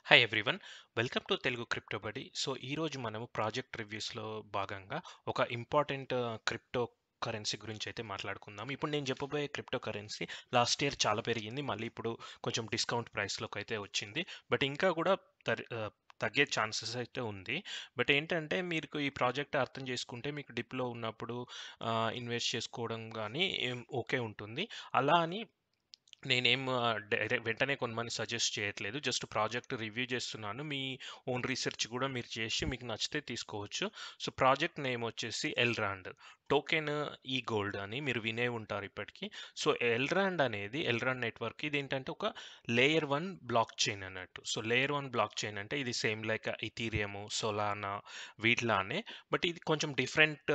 Hi everyone welcome to Telugu crypto Badi so ఈరోజు మనము project రివ్యూస్లో భాగంగా ఒక ఇంపార్టెంట్ క్రిప్టో కరెన్సీ గురించి అయితే మాట్లాడుకుందాం ఇప్పుడు నేను చెప్పబోయే క్రిప్టో కరెన్సీ లాస్ట్ ఇయర్ చాలా పెరిగింది మళ్ళీ ఇప్పుడు కొంచెం డిస్కౌంట్ ప్రైస్లోకి అయితే వచ్చింది బట్ ఇంకా కూడా తరి- ఆ, తగ్గే ఛాన్సెస్ అయితే ఉంది బట్ ఏంటంటే మీకు ఈ ప్రాజెక్ట్ అర్థం చేసుకుంటే మీకు డిప్లో ఉన్నప్పుడు ఇన్వెస్ట్ చేసుకోవడం కానీ ఓకే ఉంటుంది అలా అని నేనేం ఆ, డైరె- వెంటనే కొనమని సజెస్ట్ చేయట్లేదు జస్ట్ ప్రాజెక్ట్ రివ్యూ చేస్తున్నాను మీ ఓన్ రీసెర్చ్ కూడా మీరు చేసి మీకు నచ్చితే తీసుకోవచ్చు సో ప్రాజెక్ట్ నేమ్ వచ్చేసి ఎల్రాండ్ టోకెన్ ఈ గోల్డ్ అని మీరు వినే ఉంటారు ఇప్పటికీ సో ఎల్రాండ్ అనేది ఎల్రాండ్ నెట్వర్క్ ఇది ఏంటంటే ఒక లేయర్ వన్ బ్లాక్ చైన్ అన్నట్టు so layer one blockchain అంటే ఇది సేమ్ లైక్ ఇథీరియము సోలానా వీటిలానే బట్ ఇది కొంచెం డిఫరెంట్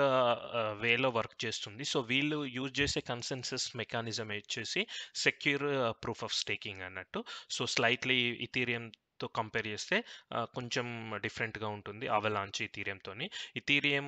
వేలో వర్క్ చేస్తుంది సో వీళ్ళు యూజ్ చేసే కన్సెన్సస్ మెకానిజం వచ్చేసి సెక్యూర్ ప్రూఫ్ ఆఫ్ స్టేకింగ్ అన్నట్టు సో స్లైట్లీ ఇథీరియంతో కంపేర్ చేస్తే ఆ, కొంచెం డిఫరెంట్గా ఉంటుంది అవలాంచ్ ఇథీరియంతో ఇథీరియం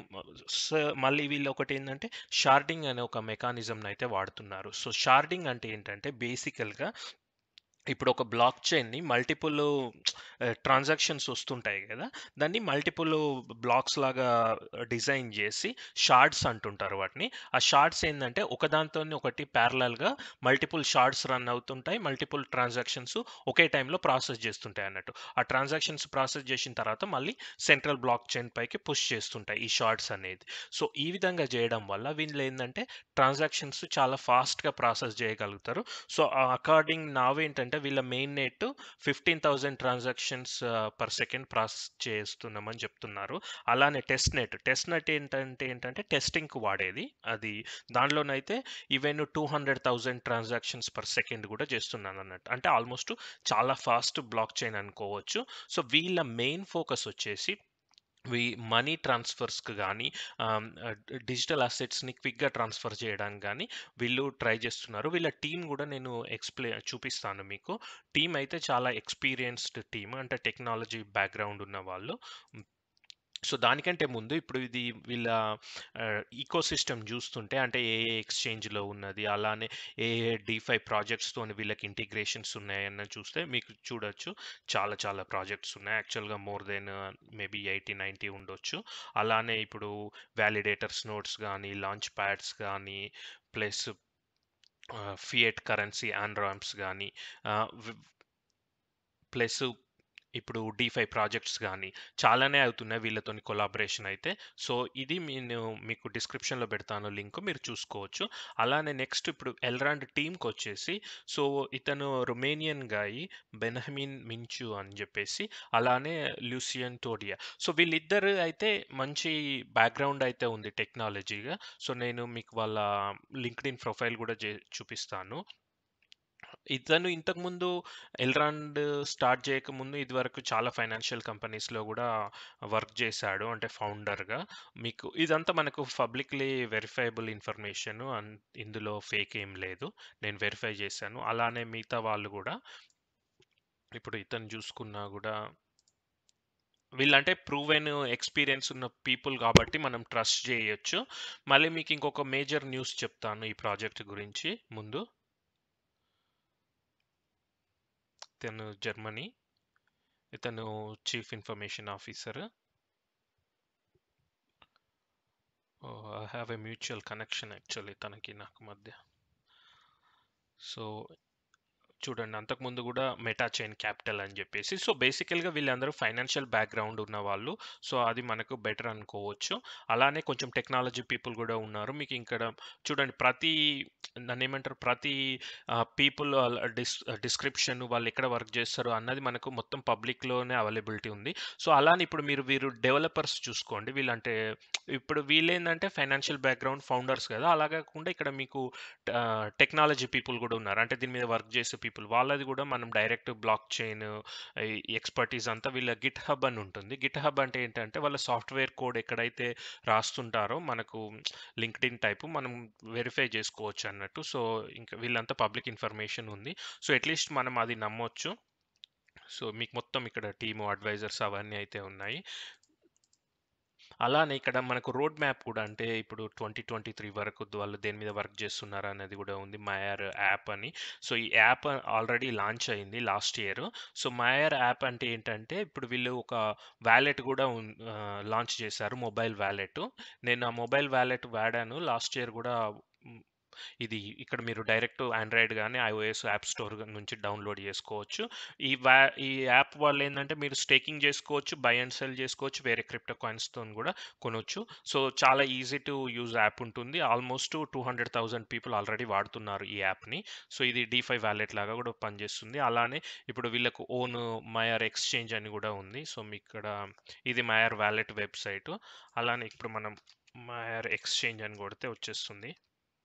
మళ్ళీ వీళ్ళు ఒకటి ఏంటంటే షార్డింగ్ అనే ఒక మెకానిజంని అయితే వాడుతున్నారు సో షార్డింగ్ అంటే ఏంటంటే బేసికల్గా ఇప్పుడు ఒక బ్లాక్ చైన్ని మల్టిపుల్ ట్రాన్సాక్షన్స్ వస్తుంటాయి కదా దాన్ని మల్టిపుల్ బ్లాక్స్ లాగా డిజైన్ చేసి షార్డ్స్ అంటుంటారు వాటిని ఆ షార్డ్స్ ఏంటంటే ఒకదాంతో ఒకటి ప్యారలల్గా మల్టిపుల్ షార్డ్స్ రన్ అవుతుంటాయి మల్టిపుల్ ట్రాన్సాక్షన్స్ ఒకే టైంలో ప్రాసెస్ చేస్తుంటాయి అన్నట్టు ఆ ట్రాన్సాక్షన్స్ ప్రాసెస్ చేసిన తర్వాత మళ్ళీ సెంట్రల్ బ్లాక్ చైన్ పైకి పుష్ చేస్తుంటాయి ఈ షార్ట్స్ అనేది సో ఈ విధంగా చేయడం వల్ల వీళ్ళు ఏంటంటే ట్రాన్సాక్షన్స్ చాలా ఫాస్ట్గా ప్రాసెస్ చేయగలుగుతారు సో అకార్డింగ్ నావేంటంటే వీళ్ళ main net fifteen thousand transactions per second process చేస్తున్నామని చెప్తున్నారు అలానే టెస్ట్ నెట్ టెస్ట్ నెట్ ఏంటంటే ఏంటంటే టెస్టింగ్కి వాడేది అది దానిలోనైతే even two hundred thousand transactions per second కూడా చేస్తున్నాను అన్నట్టు అంటే ఆల్మోస్ట్ చాలా ఫాస్ట్ బ్లాక్ చైన్ అనుకోవచ్చు సో వీళ్ళ మెయిన్ ఫోకస్ వచ్చేసి వి మనీ ట్రాన్స్ఫర్స్కి కానీ డిజిటల్ అసెట్స్ని క్విక్గా ట్రాన్స్ఫర్ చేయడానికి కానీ వీళ్ళు ట్రై చేస్తున్నారు వీళ్ళ టీం కూడా నేను ఎక్స్ప్లె చూపిస్తాను మీకు టీం అయితే చాలా ఎక్స్పీరియన్స్డ్ టీం అంటే టెక్నాలజీ బ్యాక్గ్రౌండ్ ఉన్న వాళ్ళు సో దానికంటే ముందు ఇప్పుడు ఇది వీళ్ళ ఈకో సిస్టమ్ చూస్తుంటే అంటే ఏ ఏ ఎక్స్చేంజ్లో ఉన్నది అలానే ఏ ఏ డిఫై ప్రాజెక్ట్స్తో వీళ్ళకి ఇంటిగ్రేషన్స్ ఉన్నాయన్న చూస్తే మీకు చూడొచ్చు చాలా చాలా ప్రాజెక్ట్స్ ఉన్నాయి యాక్చువల్గా more than maybe eighty ninety ఉండొచ్చు అలానే ఇప్పుడు వ్యాలిడేటర్స్ నోట్స్ కానీ లాంచ్ ప్యాడ్స్ కానీ ప్లస్ ఫియట్ కరెన్సీ ఆండ్రామ్స్ కానీ ప్లస్ ఇప్పుడు డిఫై ప్రాజెక్ట్స్ కానీ చాలానే అవుతున్నాయి వీళ్ళతో కొలాబరేషన్ అయితే సో ఇది నేను మీకు డిస్క్రిప్షన్లో పెడతాను లింక్ మీరు చూసుకోవచ్చు అలానే నెక్స్ట్ ఇప్పుడు ఎల్రాండ్ టీంకి వచ్చేసి సో ఇతను రొమేనియన్ గాయి బెనహమిన్ మించు అని చెప్పేసి అలానే లూసియన్ టోడియా సో వీళ్ళిద్దరు అయితే మంచి బ్యాక్గ్రౌండ్ అయితే ఉంది టెక్నాలజీగా సో నేను మీకు వాళ్ళ లింక్డ్ఇన్ ప్రొఫైల్ కూడా చే- చూపిస్తాను ఇతను ఇంతకుముందు ఎల్రాండ్ స్టార్ట్ చేయకముందు ఇదివరకు చాలా ఫైనాన్షియల్ కంపెనీస్లో కూడా వర్క్ చేశాడు అంటే ఫౌండర్గా మీకు ఇదంతా మనకు పబ్లిక్లీ వెరిఫైబుల్ ఇన్ఫర్మేషన్ ఇందులో ఫేక్ ఏం లేదు నేను వెరిఫై చేశాను అలానే మిగతా వాళ్ళు కూడా ఇప్పుడు ఇతను చూసుకున్నా కూడా వీళ్ళంటే ప్రూవెన్ ఎక్స్పీరియన్స్ ఉన్న పీపుల్ కాబట్టి మనం ట్రస్ట్ చేయొచ్చు మళ్ళీ మీకు ఇంకొక మేజర్ న్యూస్ చెప్తాను ఈ ప్రాజెక్ట్ గురించి ముందు ఇతను జర్మనీ ఇతను chief information officer I have a mutual connection actually తనకి నాకు మధ్య సో చూడండి అంతకుముందు కూడా మెటా చైన్ క్యాపిటల్ అని చెప్పేసి సో బేసికల్గా వీళ్ళందరూ ఫైనాన్షియల్ బ్యాక్గ్రౌండ్ ఉన్న వాళ్ళు సో అది మనకు బెటర్ అనుకోవచ్చు అలానే కొంచెం టెక్నాలజీ పీపుల్ కూడా ఉన్నారు మీకు ఇక్కడ చూడండి ప్రతి దాన్ని ఏమంటారు ప్రతి పీపుల్ డిస్ డిస్క్రిప్షన్ వాళ్ళు ఎక్కడ వర్క్ చేస్తారు అన్నది మనకు మొత్తం పబ్లిక్లోనే అవైలబిలిటీ ఉంది సో అలానే ఇప్పుడు మీరు వీరు డెవలపర్స్ చూసుకోండి వీళ్ళంటే ఇప్పుడు వీళ్ళేందంటే ఫైనాన్షియల్ బ్యాక్గ్రౌండ్ ఫౌండర్స్ కదా అలా కాకుండా ఇక్కడ మీకు టెక్నాలజీ పీపుల్ కూడా ఉన్నారు అంటే దీని మీద వర్క్ చేసే పీపుల్ వాళ్ళది కూడా మనం డైరెక్ట్ బ్లాక్ చైన్ ఎక్స్పర్టీస్ అంతా వీళ్ళ గిట్ హబ్ అని ఉంటుంది గిట్ హబ్ అంటే ఏంటంటే వాళ్ళ సాఫ్ట్వేర్ కోడ్ ఎక్కడైతే రాస్తుంటారో మనకు లింక్డ్ ఇన్ టైపు మనం వెరిఫై చేసుకోవచ్చు అన్నట్టు సో ఇంకా వీళ్ళంతా పబ్లిక్ ఇన్ఫర్మేషన్ ఉంది సో అట్లీస్ట్ మనం అది నమ్మొచ్చు సో మీకు మొత్తం ఇక్కడ టీము అడ్వైజర్స్ అవన్నీ అయితే ఉన్నాయి అలానే ఇక్కడ మనకు రోడ్ మ్యాప్ కూడా అంటే ఇప్పుడు 2023 వరకు వాళ్ళు దేని మీద వర్క్ చేస్తున్నారా అనేది కూడా ఉంది. మయార్ యాప్ అని. సో, ఈ యాప్ ఆల్రెడీ లాంచ్ అయింది last year. So, Maiar app అంటే ఏంటంటే ఇప్పుడు వీళ్ళు ఒక వాలెట్ కూడా ఉన్ ఆహ్, లాంచ్ చేశారు. Mobile wallet. నేను ఆ మొబైల్ వాలెట్ వాడాను. లాస్ట్ ఇయర్ కూడా హ్మ్. ఇది ఇక్కడ మీరు డైరెక్ట్ ఆండ్రాయిడ్ గాని, ఐఓఎస్ యాప్ స్టోర్ నుంచి డౌన్‌లోడ్ చేసుకోవచ్చు. ఈ వా ఈ యాప్ వల్ల ఏందంటే మీరు స్టేకింగ్ చేసుకోవచ్చు, బై అండ్ సెల్ చేసుకోవచ్చు. వేరే క్రిప్టో కాయిన్స్‌తోని కూడా కొనొచ్చు. సో, చాలా ఈజీ టు యూజ్ యాప్ ఉంటుంది. ఆల్మోస్ట్ 200,000 పీపుల్ ఆల్రెడీ వాడుతున్నారు ఈ యాప్‌ని. సో, ఇది డీఫై వాలెట్ లాగా కూడా పనిచేస్తుంది. అలానే ఇప్పుడు వీళ్ళకు ఓన్ మయార్ ఎక్స్‌చేంజ్ అని కూడా ఉంది. సో, మీకిక్కడ ఇది మయార్ వాలెట్ వెబ్‌సైటు. అలానే ఇప్పుడు మనం మయార్ ఎక్స్‌చేంజ్ అని కొడితే వచ్చేస్తుంది.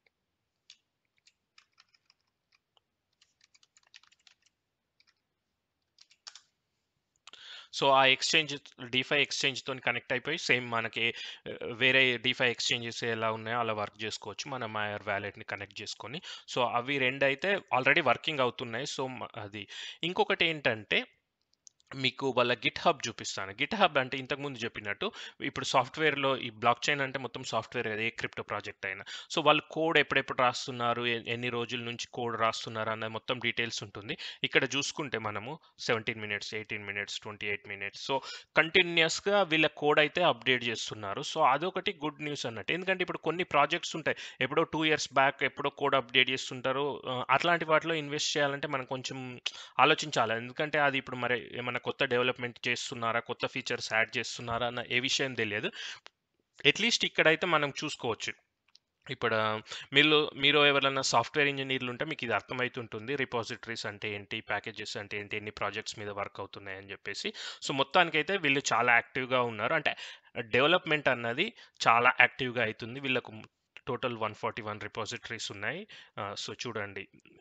సో, ఆ ఎక్స్‌చేంజ్ డీఫై ఎక్స్‌చేంజ్‌తోని కనెక్ట్ అయిపోయి సేమ్ మనకి ఆహ్, వేరే డీఫై ఎక్స్‌చేంజెస్ ఎలా ఉన్నాయో అలా వర్క్ చేసుకోవచ్చు. మన మయార్ వాలెట్‌ని కనెక్ట్ చేసుకొని. సో, అవి రెండైతే ఆల్రెడీ వర్కింగ్ అవుతున్నాయి. సో, మ అది. ఇంకొకటేంటంటే మీకు వాళ్ళ గిట్ హబ్ చూపిస్తాను. గిట్ హబ్ అంటే ఇంతకుముందు చెప్పినట్టు ఇప్పుడు సాఫ్ట్‌వేర్‌లో ఈ బ్లాక్ చైన్ అంటే మొత్తం సాఫ్ట్‌వేర్ కదా! ఏ క్రిప్టో ప్రాజెక్ట్ అయినా. సో, వాళ్ళు కోడ్ ఎప్పుడెప్పుడు రాస్తున్నారు, ఎ ఎన్ని రోజుల నుంచి కోడ్ రాస్తున్నారు అన్న మొత్తం డీటెయిల్స్ ఉంటుంది. ఇక్కడ చూసుకుంటే మనము 17 మినిట్స్, 18 మినిట్స్, 28 మినిట్స్. సో, కంటిన్యూయస్‌గా వీళ్ళ కోడ్ అయితే అప్డేట్ చేస్తున్నారు. సో, అదొకటి గుడ్ న్యూస్ అన్నట్టు. ఎందుకంటే ఇప్పుడు కొన్ని ప్రాజెక్ట్స్ ఉంటాయి. ఎప్పుడో 2 ఇయర్స్ బ్యాక్ ఎప్పుడో కోడ్ అప్డేట్ చేస్తుంటారు. ఆహ్, అట్లాంటి వాటిలో ఇన్వెస్ట్ చేయాలంటే మనం కొంచెం ఆలోచించాలి. ఎందుకంటే అది ఇప్పుడు మరి ఏమన్నా కొత్త డెవలప్‌మెంట్ చేస్తున్నారా? కొత్త ఫీచర్స్ యాడ్ చేస్తున్నారా? అన్న ఏ విషయం తెలియదు. అట్‌లీస్ట్ ఇక్కడైతే మనం చూసుకోవచ్చు. ఇప్పుడు మీలో మీరు ఎవరైనా సాఫ్ట్‌వేర్ ఇంజినీర్లు ఉంటే మీకు ఇది అర్థమైతుంటుంది. రిపాజిటరీస్ అంటే ఏంటి? ప్యాకేజెస్ అంటే ఏంటి? ఎన్ని ప్రాజెక్ట్స్ మీద వర్క్ అవుతున్నాయి అని చెప్పేసి. సో, మొత్తానికైతే వీళ్ళు చాలా యాక్టివ్‌గా ఉన్నారు. అంటే డెవలప్‌మెంట్ అన్నది చాలా యాక్టివ్‌గా అయితుంది. వీళ్ళకు టోటల్ 141 రిపాజిటరీస్ ఉన్నాయి. ఆహ్, సో, చూడండి.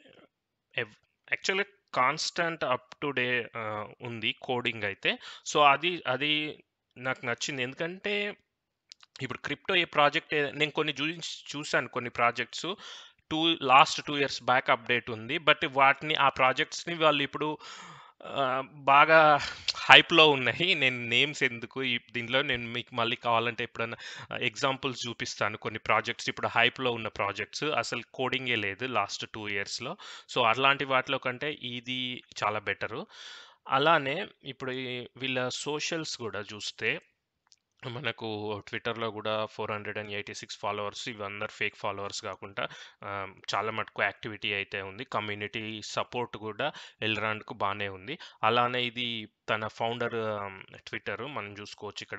ఎవ్ యాక్చువల్‌గా కాన్స్టెంట్ అప్ టు డే ఆహ్, ఉంది కోడింగ్ అయితే. సో, అది అది నాకు నచ్చింది. ఎందుకంటే ఇప్పుడు క్రిప్టో ఏ ప్రాజెక్ట్ ఏ నేను కొన్ని జూయించి చూసాను కొన్ని ప్రాజెక్ట్స్. Two last 2 years back update ఉంది. బట్ వాటిని ఆ ప్రాజెక్ట్స్‌ని వాళ్ళు ఇప్పుడు ఆహ్, బాగా హైప్‌లో ఉన్నాయి. నేను నేమ్స్ ఎందుకు ఈ దీనిలో నేను మీకు మళ్ళీ కావాలంటే ఎప్పుడన్నా ఎగ్జాంపుల్స్ చూపిస్తాను. కొన్ని ప్రాజెక్ట్స్ ఇప్పుడు హైప్‌లో ఉన్న ప్రాజెక్ట్స్. అసలు కోడింగే లేదు లాస్ట్ 2 ఇయర్స్‌లో. సో, అట్లాంటి వాటిలో కంటే ఇది చాలా బెటరు. అలానే ఇప్పుడు ఈ వీళ్ళ సోషల్స్ కూడా చూస్తే మనకు ట్విట్టర్‌లో కూడా 486 ఫాలోవర్స్ ఇవందరూ ఫేక్ ఫాలోవర్స్ కాకుండా ఆహ్, చాలా మటుకు యాక్టివిటీ అయితే ఉంది. కమ్యూనిటీ సపోర్ట్ కూడా ఎల్రాండ్‌కు బానే ఉంది. అలానే ఇది తన ఫౌండర్ ట్విట్టర్ మనం చూసుకోవచ్చు ఇక్కడ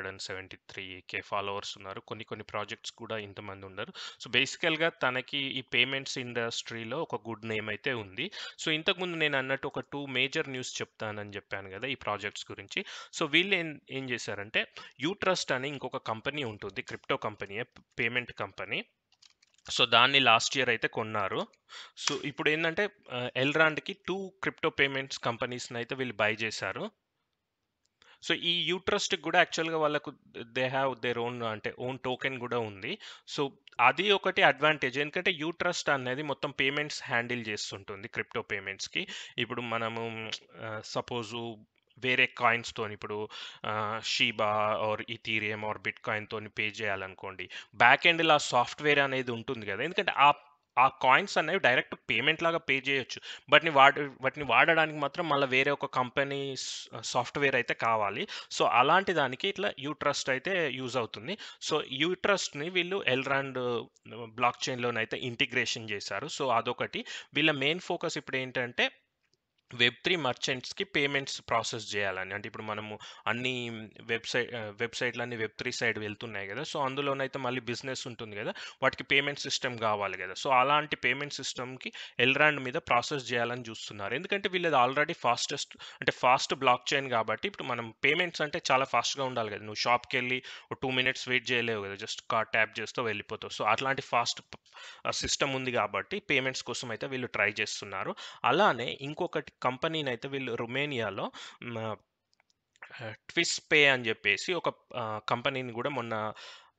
273 ఫాలోవర్స్ ఉన్నారు. కొన్ని కొన్ని ప్రాజెక్ట్స్ కూడా ఇంతమంది ఉండరు. సో, బేసికల్‌గా తనకి ఈ పేమెంట్స్ ఇండస్ట్రీలో ఒక గుడ్ నేమ్ అయితే ఉంది. సో, ఇంతకుముందు నేను అన్నట్టు ఒక 2 మేజర్ న్యూస్ చెప్తానని చెప్పాను కదా! ఈ ప్రాజెక్ట్స్ గురించి. సో, వీళ్ళు ఏం ఏం చేశారంటే యూట్రస్ట్ అని ఇంకొక కంపెనీ ఉంటుంది. క్రిప్టో కంపెనీయే పేమెంట్ కంపెనీ. సో, దాన్ని లాస్ట్ ఇయర్ అయితే కొన్నారు. సో, ఇప్పుడేందంటే ఆహ్, ఎల్రాండ్‌కి 2 క్రిప్టో పేమెంట్స్ కంపెనీస్‌నైతే వీళ్ళు బై చేశారు. సో, ఈ యూట్రస్ట్‌కి కూడా యాక్చువల్‌గా వాళ్ళకు దే హావ్ దేర్ ఓన్ అంటే ఓన్ టోకెన్ కూడా ఉంది. సో, అది ఒకటి అడ్వాంటేజ్. ఎందుకంటే యూట్రస్ట్ అనేది మొత్తం పేమెంట్స్ హ్యాండిల్ చేస్తుంటుంది క్రిప్టో పేమెంట్స్‌కి. ఇప్పుడు మనము ఆహ్, సపోజు వేరే కాయిన్స్‌తోని ఇప్పుడు ఆహ్, షీబా ఆర్ ఈథీరియం ఆర్ బిట్‌కాయిన్‌తోని పే చేయాలనుకోండి. బ్యాక్ ఎండ్‌లో ఆ సాఫ్ట్‌వేర్ అనేది ఉంటుంది కదా! ఎందుకంటే ఆ ఆ కాయిన్స్ అనేవి డైరెక్ట్ పేమెంట్ లాగా పే చేయొచ్చు. వాటిని వాడ వాటిని వాడడానికి మాత్రం మళ్ళా వేరే ఒక కంపెనీ స్ సాఫ్ట్‌వేర్ అయితే కావాలి. సో, అలాంటి దానికి ఇట్లా యూట్రస్ట్ అయితే యూజ్ అవుతుంది. సో, యూట్రస్ట్‌ని వీళ్ళు ఎల్రాండ్ బ్లాక్ చైన్‌లోనైతే ఇంటిగ్రేషన్ చేశారు. సో, అదొకటి. వీళ్ళ మెయిన్ ఫోకస్ ఇప్పుడేంటంటే వెబ్3 మర్చెంట్స్‌కి పేమెంట్స్ ప్రాసెస్ చేయాలని. అంటే ఇప్పుడు మనము అన్ని వెబ్‌సై ఆహ్, వెబ్‌సైట్‌లన్నీ వెబ్3 సైడ్ వెళ్తున్నాయి కదా! సో, అందులోనైతే మళ్ళీ బిజినెస్ ఉంటుంది కదా! వాటికి పేమెంట్ సిస్టమ్ కావాలి కదా! సో, అలాంటి పేమెంట్ సిస్టమ్‌కి ఎల్రాండ్ మీద ప్రాసెస్ చేయాలని చూస్తున్నారు. ఎందుకంటే వీళ్ళది ఆల్రెడీ ఫాస్టెస్ట్ అంటే ఫాస్ట్ బ్లాక్ చైన్ కాబట్టి ఇప్పుడు మనం పేమెంట్స్ అంటే చాలా ఫాస్ట్‌గా ఉండాలి కదా! నువ్వు షాప్‌కెళ్ళి ఒక 2 మినిట్స్ వెయిట్ చేయలేవు కదా! జస్ట్ కార్డ్ ట్యాప్ చేస్తావు వెళ్ళిపోతావు. సో, అట్లాంటి ఫాస్ట్ ఆహ్, సిస్టమ్ ఉంది కాబట్టి పేమెంట్స్ కోసం అయితే వీళ్ళు ట్రై చేస్తున్నారు. అలానే ఇంకొకటి కంపెనీనైతే వీళ్ళు రొమేనియాలో హ్మ్. ఆహ్, ట్విస్ పే అని చెప్పేసి ఒక ఆహ్, కంపెనీని కూడా మొన్న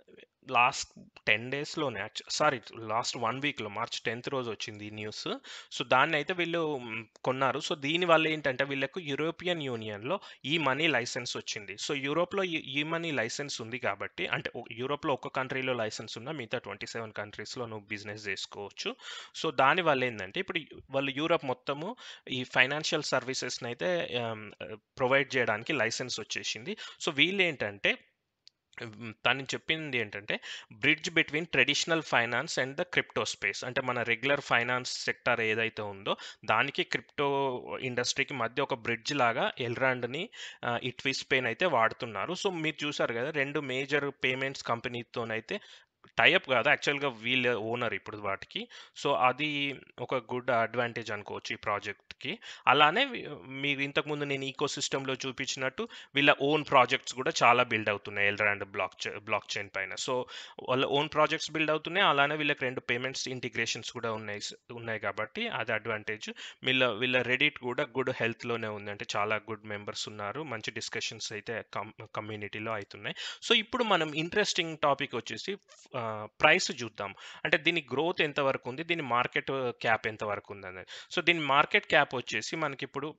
లాస్ట్ 10 డేస్‌లోనే యాక్చు సారీ లాస్ట్ 1 వీక్‌లో మార్చ్ 10థ్ రోజు వచ్చింది ఈ న్యూస్. సో, దాన్నయితే వీళ్ళు హ్మ్, కొన్నారు. సో, దీనివల్ల ఏంటంటే వీళ్ళకు యూరోపియన్ యూనియన్‌లో ఈ మనీ లైసెన్స్ వచ్చింది. సో, యూరోప్‌లో ఈ ఈ మనీ లైసెన్స్ ఉంది కాబట్టి అంటే ఒ యూరోప్‌లో ఒక కంట్రీలో లైసెన్స్ ఉన్నా మిగతా 27 కంట్రీస్‌లో నువ్వు బిజినెస్ జేసుకోవచ్చు. సో, దానివల్ల ఏందంటే ఇప్పుడు యు వాళ్ళు యూరప్ మొత్తము ఈ ఫైనాన్షియల్ సర్వీసెస్‌నయితే ఆహ్, ప్రొవైడ్ జేయడానికి లైసెన్స్ వచ్చేసింది. సో, వీళ్ళేంటంటే హ్మ్, తను చెప్పింది ఏంటంటే bridge between traditional finance and the crypto space. అంటే మన రెగ్యులర్ ఫైనాన్స్ సెక్టార్ ఏదైతే ఉందో దానికి క్రిప్టో ఇండస్ట్రీకి మధ్య ఒక బ్రిడ్జ్ లాగా ఎల్రాండ్‌ని ఆహ్, ఈ ట్విస్ట్‌పేని అయితే వాడుతున్నారు. సో, మీరు చూసారు గదా! 2 మేజర్ పేమెంట్స్ కంపెనీతోనైతే టై అప్ గాదు. యాక్చువల్‌గా వీళ్ళే ఓనర్ ఇప్పుడు వాటికి. సో, అది ఒక గుడ్ అడ్వాంటేజ్ అనుకోవచ్చు ఈ ప్రాజెక్ట్‌కి. అలానే వి మీరు ఇంతకుముందు నేను ఈకోసిస్టమ్‌లో చూపించినట్టు వీళ్ళ ఓన్ ప్రాజెక్ట్స్ గూడా చాలా బిల్డ్ అవుతున్నాయి ఎల్రాండ్ బ్లాక్ చై బ్లాక్ చైన్ పైన. సో, వాళ్ళ ఓన్ ప్రాజెక్ట్స్ బిల్డ్ అవుతున్నాయి. అలానే వీళ్ళకి 2 పేమెంట్స్ ఇంటిగ్రేషన్స్ కూడా ఉన్నాయి స్ ఉన్నాయి కాబట్టి అది అడ్వాంటేజ్. వీళ్ళ వీళ్ళ రెడిట్ గూడా గుడ్ హెల్త్‌లోనే ఉంది. అంటే చాలా గుడ్ మెంబర్స్ ఉన్నారు. మంచి డిస్కషన్స్ అయితే కమ్ కమ్యూనిటీలో అయితున్నాయి. సో, ఇప్పుడు మనం ఇంట్రెస్టింగ్ టాపిక్ వచ్చేసి ఆహ్, ప్రైస్ జూద్దాం. అంటే దీని గ్రోత్ ఎంత వరకు ఉంది? దీని మార్కెట్ క్యాప్ ఎంత వరకు ఉందనేది. సో, దీని మార్కెట్ క్యాప్ వచ్చేసి మనకిప్పుడు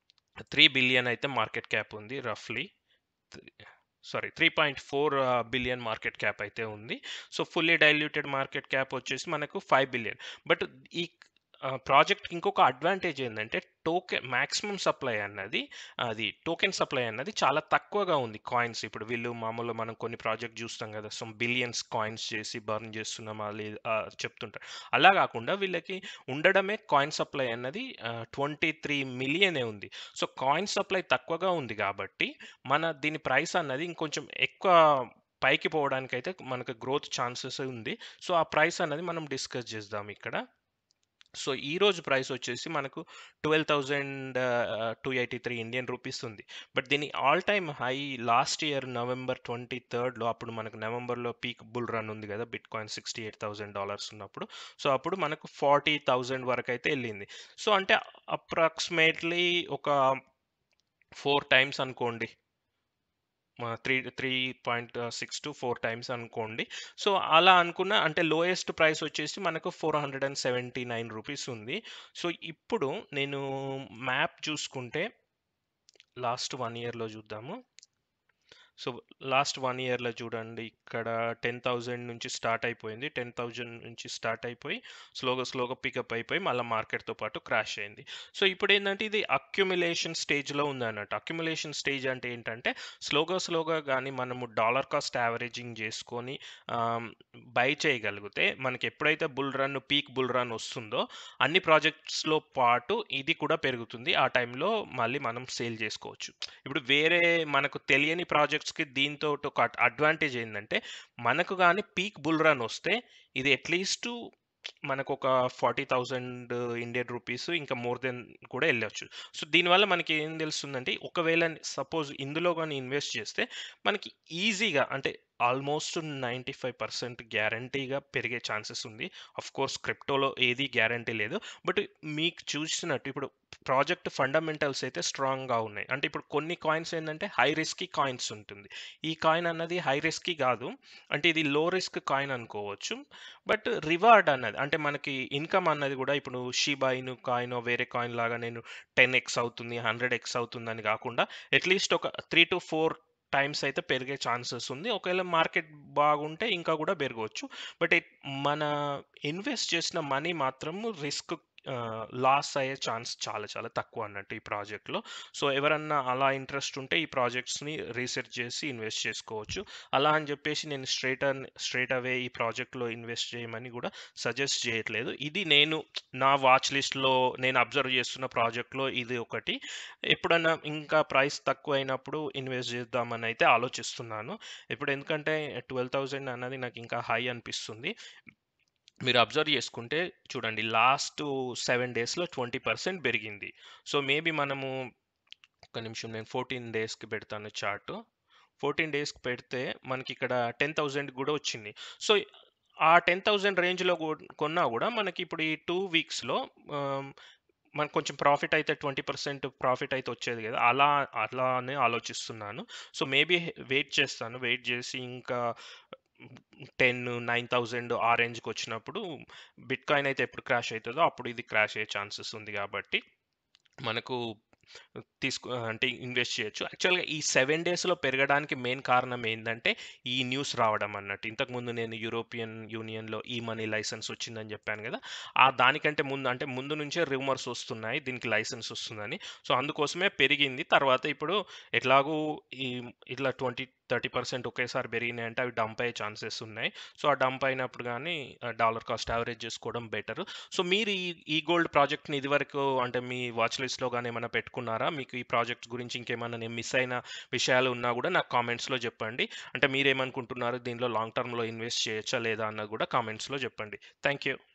3 బిలియన్ అయితే మార్కెట్ క్యాప్ ఉంది రఫ్‌లీ. త్రీ సారీ 3.4 ఆహ్, బిలియన్ మార్కెట్ క్యాప్ అయితే ఉంది. So, fully diluted market cap వచ్చేసి మనకు 5 బిలియన్. బట్ ఈ ఆహ్, ప్రాజెక్ట్‌కి ఇంకొక అడ్వాంటేజ్ ఏందంటే టోకెన్ మాక్సిమం సప్లై అన్నది అది టోకెన్ సప్లై అన్నది చాలా తక్కువగా ఉంది కాయిన్స్. ఇప్పుడు వీళ్ళు మామూలుగా మనం కొన్ని ప్రాజెక్ట్ జూస్తాం గదా! సమ్ బిలియన్స్ కాయిన్స్ చేసి బర్న్ జేస్తున్నామా లేదా ఆహ్, చెప్తుంటారు. అలా గాకుండా వీళ్ళకి ఉండడమే కాయిన్ సప్లై అన్నది ఆహ్, 23 మిలియనే ఉంది. సో, కాయిన్ సప్లై తక్కువగా ఉంది గాబట్టి మన దీని ప్రైస్ అన్నది ఇంకొంచెం ఎక్కువ పైకి పోవడానికైతే మనకు గ్రోత్ ఛాన్సెస్ ఉంది. సో, ఆ ప్రైస్ అన్నది మనం డిస్కస్ జేద్దాం ఇక్కడ. సో, ఈరోజు ప్రైస్ వచ్చేసి మనకు 12,283 ఇండియన్ రూపీస్ ఉంది. బట్ దీని all time high last year November 23ర్డ్‌లో అప్పుడు మనకు నవంబర్‌లో పీక్ బుల్ రన్ ఉంది గదా! బిట్‌కాయిన్ $68,000 ఉన్నప్పుడు. సో, అప్పుడు మనకు 40,000 వరకైతే ఎళ్ళింది. సో, అంటే అప్రాక్సిమేట్‌లీ ఒక 4 టైమ్స్ అనుకోండి. మ త్రీ 3.6-4 టైమ్స్ అనుకోండి. సో, అలా అనుకున్న అంటే లోయెస్ట్ ప్రైస్ వచ్చేసి మనకు 479 రూపీస్ ఉంది. సో, ఇప్పుడు నేను మ్యాప్ చూసుకుంటే లాస్ట్ 1 ఇయర్‌లో జూద్దాము. సో, లాస్ట్ 1 ఇయర్‌లో చూడండి ఇక్కడ 10,000 నుంచి స్టార్ట్ అయిపోయింది. 10,000 నుంచి స్టార్ట్ అయిపోయి స్లోగా, స్లోగా పికప్ అయిపోయి మళ్ళా మార్కెట్‌తో పాటు క్రాష్ అయింది. సో, ఇప్పుడేందంటే ఇది అక్యుములేషన్ స్టేజ్‌లో ఉందన్నట్టు. అక్యుములేషన్ స్టేజ్ అంటే ఏంటంటే స్లోగా, స్లోగా గాని మనము డాలర్ కాస్ట్ యావరేజింగ్ జేసుకొని ఆహ్, బై చేయగలిగితే మనకి ఎప్పుడైతే bull run peak bull run వస్తుందో అన్ని ప్రాజెక్ట్స్‌లో పాటు ఇది కూడా పెరుగుతుంది. ఆ టైంలో మళ్ళీ మనం సేల్ జేసుకోవచ్చు. ఇప్పుడు వేరే మనకు తెలియని ప్రాజెక్ట్స్‌కి దీనితోటి ఒక అడ్ అడ్వాంటేజ్ ఏందంటే మనకు గాని పీక్ బుల్ రన్ వస్తే ఇది అట్‌లీస్టు మనకొక 40,000 ఇండియన్ రూపీస్ ఇంకా మోర్ దెన్ కూడా ఎళ్ళొచ్చు. సో, దీనివల్ల మనకి ఏం తెలుస్తుందంటే ఒకవేళ సపోజ్ ఇందులో గాని ఇన్వెస్ట్ చేస్తే మనకి ఈజీగా అంటే ఆల్మోస్ట్ 95% గ్యారంటీగా పెరిగే ఛాన్సెస్ ఉంది. ఆఫ్‌కోర్స్ క్రిప్టోలో ఏది గ్యారంటీ లేదు. బట్ మీకు చూసినట్టు ఇప్పుడు ప్రాజెక్ట్ ఫండమెంటల్స్ అయితే స్ట్రాంగ్‌గా ఉన్నాయి. అంటే ఇప్పుడు కొన్ని కాయిన్స్ ఏందంటే హై రిస్కీ కాయిన్స్ ఉంటుంది. ఈ కాయిన్ అన్నది హై రిస్కీ గాదు. అంటే ఇది లో రిస్క్ కాయిన్ అనుకోవచ్చు. బట్ రివార్డ్ అన్నది అంటే మనకి ఇన్‌కమ్ అన్నది గూడా ఇప్పుడు షిబా ఇను కాయినో వేరే కాయిన్ లాగా నేను 10 అవుతుంది, 100 అవుతుందని గాకుండా అట్‌లీస్ట్ ఒక 3-4 టైమ్స్ అయితే పెరిగే ఛాన్సెస్ ఉంది. ఒకవేళ మార్కెట్ బాగుంటే ఇంకా గూడా పెరగొచ్చు. బట్ ఎట్ మన ఇన్వెస్ట్ చేసిన మనీ మాత్రం రిస్క్ ఆహ్, లాస్ అయ్యే ఛాన్స్ చాలా చాలా తక్కువ అన్నట్టు ఈ ప్రాజెక్ట్‌లో. సో, ఎవరన్నా అలా ఇంట్రెస్ట్ ఉంటే ఈ ప్రాజెక్ట్స్‌ని రీసెర్చ్ చేసి ఇన్వెస్ట్ చేసుకోవచ్చు. అలా అని జెప్పేసి నేను స్ట్రెయిట్ అన్ స్ట్రెయిట్ అవే ఈ ప్రాజెక్ట్‌లో ఇన్వెస్ట్ చేయమని గూడా సజెస్ట్ చేయట్లేదు. ఇది నేను నా వాచ్ లిస్ట్‌లో నేను అబ్జర్వ్ చేస్తున్న ప్రాజెక్ట్‌లో ఇది ఒకటి. ఎప్పుడన్నా ఇంకా ప్రైస్ తక్కువైనప్పుడు ఇన్వెస్ట్ చేద్దామని అయితే ఆలోచిస్తున్నాను. ఇప్పుడు ఎందుకంటే 12,000 అన్నది నాకు ఇంకా హై అనిపిస్తుంది. మీరు అబ్జర్వ్ చేసుకుంటే చూడండి లాస్ట్ 7 డేస్‌లో 20% పెరిగింది. సో, మేబీ మనము ఒక్క నిమిషం నేను 14 డేస్‌కి పెడతాను చార్టు. 14 డేస్‌కి పెడితే మనకిక్కడ 10,000 గూడా వచ్చింది. సో, ఆ 10,000 రేంజ్‌లో గూ కొన్నా గూడా మనకి ఇప్పుడు ఈ 2 వీక్స్‌లో ఆహ్, మనకు కొంచెం ప్రాఫిట్ అయితే 20% ప్రాఫిట్ అయితే వచ్చేది గదా! అలా అలానే ఆలోచిస్తున్నాను. సో, మేబీ వెయిట్ చేస్తాను. వెయిట్ జేసి ఇంకా 10, 9000 ఆ రేంజ్‌కి వచ్చినప్పుడు బిట్‌కాయిన్ అయితే ఎప్పుడు క్రాష్ అయితదో అప్పుడు ఇది క్రాష్ అయ్యే ఛాన్సెస్ ఉంది కాబట్టి మనకు తీసుకు అంటే ఇన్వెస్ట్ చేయొచ్చు. యాక్చువల్‌గా ఈ 7 డేస్‌లో పెరగడానికి మెయిన్ కారణం ఏందంటే, ఈ న్యూస్ రావడం అన్నట్టు. ఇంతకుముందు నేను యూరోపియన్ యూనియన్‌లో ఈ మనీ లైసెన్స్ వచ్చిందని చెప్పాను గదా! ఆ దానికంటే ముందు అంటే ముందు నుంచే రూమర్స్ వస్తున్నాయి. దీనికి లైసెన్స్ వస్తుందని. సో, అందుకోసమే పెరిగింది. తర్వాత ఇప్పుడు ఎట్లాగూ ఈ ఇట్లా 20, 30% ఒకేసారి పెరిగినాయంటే అవి డంప్ అయ్యే ఛాన్సెస్ ఉన్నాయి. సో, ఆ డంప్ అయినప్పుడు గానీ ఆహ్, డాలర్ కాస్ట్ యావరేజ్ చేసుకోవడం బెటరు. సో, మీరు ఈ ఈ గోల్డ్ ప్రాజెక్ట్‌ని ఇదివరకు అంటే మీ వాచ్ లిస్ట్‌లో గాని ఏమన్నా పెట్టుకున్నారా? మీకు ఈ ప్రాజెక్ట్ గురించి ఇంకేమన్నా నేను మిస్ అయిన విషయాలు ఉన్నా గూడా నాకు కామెంట్స్‌లో చెప్పండి. అంటే మీరేమనుకుంటున్నారు? దీనిలో లాంగ్ టర్మ్‌లో ఇన్వెస్ట్ చేయొచ్చా లేదా అన్నది గూడా కామెంట్స్‌లో చెప్పండి. Thank you.